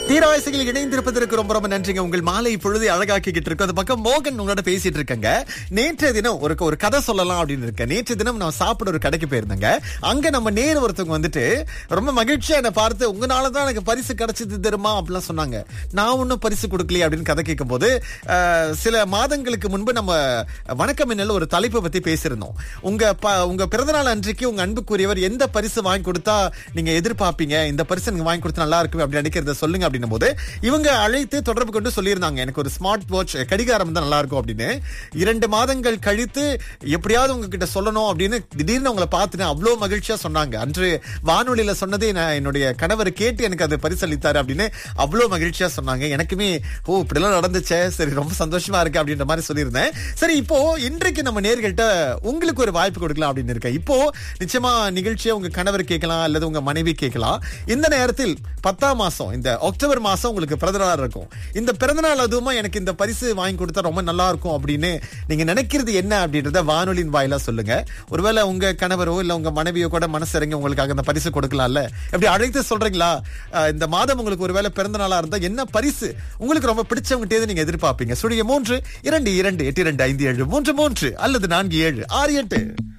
தீராவாசிகள் இணைந்திருப்பதற்கு ரொம்ப ரொம்ப நன்றிங்க உங்கள் மாலை பொழுதை அழகாக்கிக்கிட்டு இருக்கோம் அந்த பக்கம் மோகன் உங்களோட பேசிட்டு இருக்கங்க நேற்றைய தினம் ஒரு ஒரு கதை சொல்லலாம் அப்படின்னு இருக்கேன் நேற்று தினம் நான் சாப்பிட ஒரு கடைக்கு போயிருந்தேங்க அங்க நம்ம நேர் ஒருத்தவங்க வந்துட்டு ரொம்ப மகிழ்ச்சியா என்னை பார்த்து உங்களால தான் எனக்கு பரிசு கிடைச்சது தெரியுமா அப்படிலாம் சொன்னாங்க நான் ஒன்றும் பரிசு கொடுக்கலையே அப்படின்னு கதை கேட்கும் போது அஹ், சில மாதங்களுக்கு முன்பு நம்ம வணக்கம் மின்னல் ஒரு தலைப்பை பத்தி பேசியிருந்தோம் உங்க ப- உங்க பிறந்தநாள் அன்றைக்கு உங்க அன்புக்குரியவர் எந்த பரிசு வாங்கி கொடுத்தா நீங்க எதிர்பார்ப்பீங்க இந்த பரிசு நீங்க வாங்கி கொடுத்தா நல்லா இருக்கும் அப்படி நினைக்கிறத சொல்லுங்க அப்படின்னும் போது இவங்க அழைத்து தொடர்பு கொண்டு சொல்லியிருந்தாங்க எனக்கு ஒரு ஸ்மார்ட் வாட்ச் கடிகாரம் தான் நல்லா இருக்கும் அப்படின்னு இரண்டு மாதங்கள் கழித்து எப்படியாவது உங்ககிட்ட சொல்லணும் அப்படின்னு திடீர்னு உங்களை பார்த்துட்டு அவ்வளோ மகிழ்ச்சியா சொன்னாங்க அன்று வானொலியில சொன்னதே நான் என்னுடைய கணவர் கேட்டு எனக்கு அது பரிசளித்தாரு அப்படின்னு அவ்வளோ மகிழ்ச்சியா சொன்னாங்க எனக்குமே ஓ இப்படிலாம் நடந்துச்சே சரி ரொம்ப சந்தோஷமா இருக்கு அப்படின்ற மாதிரி சொல்லியிருந்தேன் சரி இப்போ இன்றைக்கு நம்ம நேர்கள்ட்ட உங்களுக்கு ஒரு வாய்ப்பு கொடுக்கலாம் அப்படின்னு இருக்கேன் இப்போ நிச்சயமா நிகழ்ச்சியை உங்க கணவர் கேட்கலாம் அல்லது உங்க மனைவி கேட்கலாம் இந்த நேரத்தில் பத்தாம் மாசம் இந்த அக்டோபர் மாசம் உங்களுக்கு பிறந்தநாள் இருக்கும் இந்த பிறந்தநாள் அதுவுமா எனக்கு இந்த பரிசு வாங்கி கொடுத்தா ரொம்ப நல்லா இருக்கும் அப்படின்னு நீங்க நினைக்கிறது என்ன அப்படின்றத வானொலியின் வாயிலா சொல்லுங்க ஒருவேளை உங்க கணவரோ இல்ல உங்க மனைவியோ கூட மனசு இறங்கி உங்களுக்காக இந்த பரிசு கொடுக்கலாம்ல எப்படி அழைத்து சொல்றீங்களா அஹ், இந்த மாதம் உங்களுக்கு ஒருவேளை பிறந்த நாளா இருந்தா என்ன பரிசு உங்களுக்கு ரொம்ப பிடிச்சவங்கிட்டே நீங்க எதிர்பார்ப்பீங்க சுழிய மூன்று இரண்டு இரண்டு எட்டு இரண்டு ஐந்து ஏழு மூன்று மூன்று அல்லது நான்கு ஏழு ஆறு எட்டு